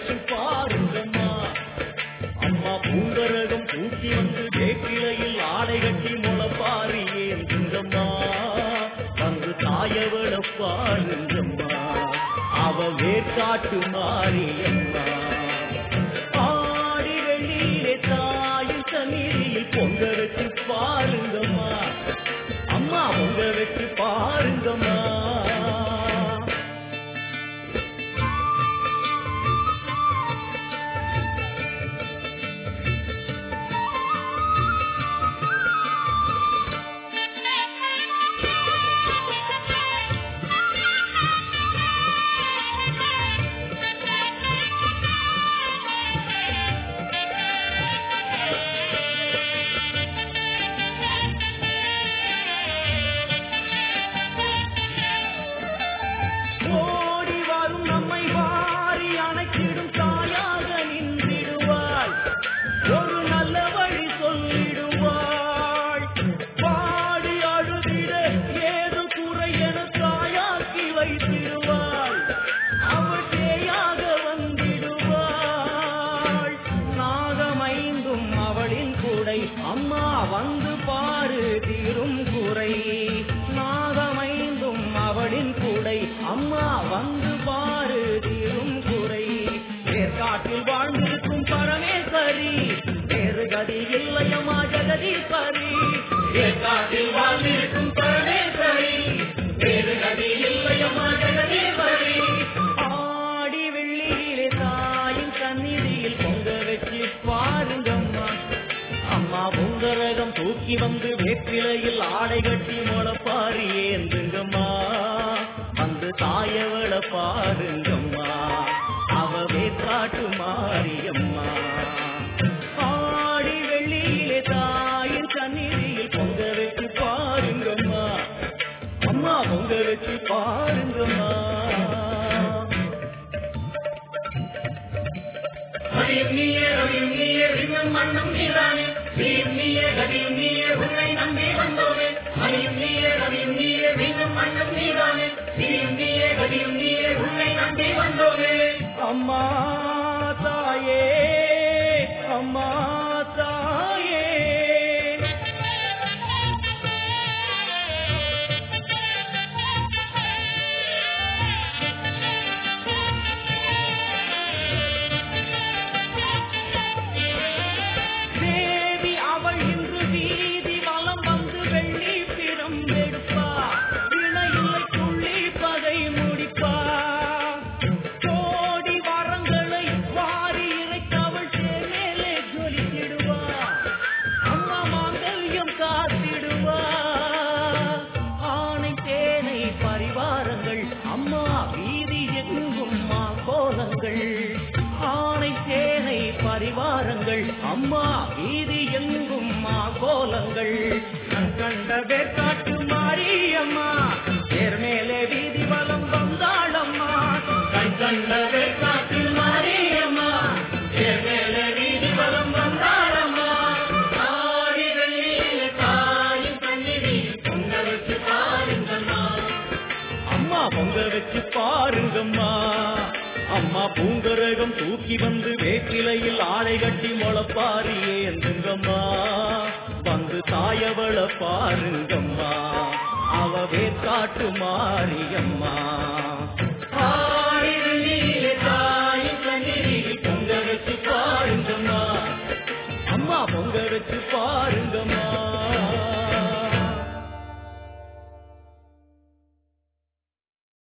வச்சு பாருங்கம்மா அம்மா பூங்கரகம் தூக்கி வந்து வேப்பிலையில் ஆடை கட்டி முளப்பாரி ஏந்துங்கம்மா வந்து தாயவள பாருங்கம்மா அவ வேற்காட்டு மாரியம்மா ஆடி வெள்ளியிலே தாயும் சந்நிதியில் பொங்க வச்சு பாருங்கம்மா அம்மா பொங்க வச்சு பாருங்கம்மா ஓடி வரும் நம்மை வாரி அணைக்கிடும் தாயாக நின்றிடுவாள் ஒரு நல்ல வழி சொல்லிடுவாள் பாடி அழுதிட ஏது குறை என தாயாக்கி வைத்திடுவாள் அவள் பேயாக வந்திடுவாள் நாகமைந்தும் அவளின் கூடை அம்மா வந்து பாரு தீரும் குறை நாகமைந்தும் அவளின் கூடை அம்மா வந்து பாரு தீரும் குறை வேர்காட்டில் வாழ்ந்திருக்கும் பரமேஸ்வரி வேறு கதி இல்லையம்மா ஜெகதீஸ்வரி வேர்காட்டில் வாழ்ந்திருக்கும் பரமேஸ்வரி வேறு கதி இல்லையம்மா ஜெகதீஸ்வரி ஆடி வெள்ளியிலே தாயின் சந்நிதியில் பொங்க வச்சு பாருங்கம்மா அம்மா பொங்கரகம் தூக்கி வந்து வேப்பிலையில் ஆடை கட்டி முளப்பாரி ஏந்துங்கம்மா வந்து தாயவள பாருங்கம்மா அவ வேற்காட்டு மாரியம்மா ஆடி வெள்ளியிலே தாயின் சந்நிதியில் பொங்க வச்சு பாருங்கம்மா அம்மா பொங்க வச்சு பாருங்கம்மா ஹரியும் நீயே ரவியும் நீயே விண்ணும் மண்ணும் நீதானே நீயும் நீயே கதியும் நீயே உன்னை நம்பி வந்தோமே ஹரியும் நீயே ரவியும் நீயே விண்ணும் மண்ணும் நீதானே நீயும் நீயே கதியும் நீயே உன்னை நம்பி வந்தோமே அம்மா தாயே அம்மா தாயே தேவி அவள் இன்று வீதி வலம் வந்து வெள்ளி பிறம் எடுப்பா இணையில்லை துள்ளி பகை முடிப்பா கோடி வரங்களை வாரி இறைத்தவள் தேமேலே ஜொலித்திடுவா அம்மா மாங்கல்யம் காத்திடுவா ஆணை தேனை பரிவாரங்கள் அம்மா வீதி எங்கும் மா கோலங்கள் ஆணை தேனை பரிவாரங்கள் அம்மா வீதி எங்கும் மா கோலங்கள் கண் கண்ட வேற்காட்டு மாரியம்மா தேர் மேலே வீதி வலம் வந்தாளம்மா கண் கண்ட வேற்காட்டு மாரியம்மா தேர் மேலே வீதி வலம் வந்தாளம்மா ஆடி வெள்ளியிலே தாயின் சந்நிதியில் பொங்க வச்சு பாருங்கம்மா அம்மா பொங்க வச்சு பாருங்கம்மா அம்மா பூங்கரகம் தூக்கி வந்து வேப்பிலையில் ஆடை கட்டி முளப்பாரி ஏந்துங்கம்மா வந்து தாயவள பாருங்கம்மா அவ வேற்காட்டு மாரியம்மா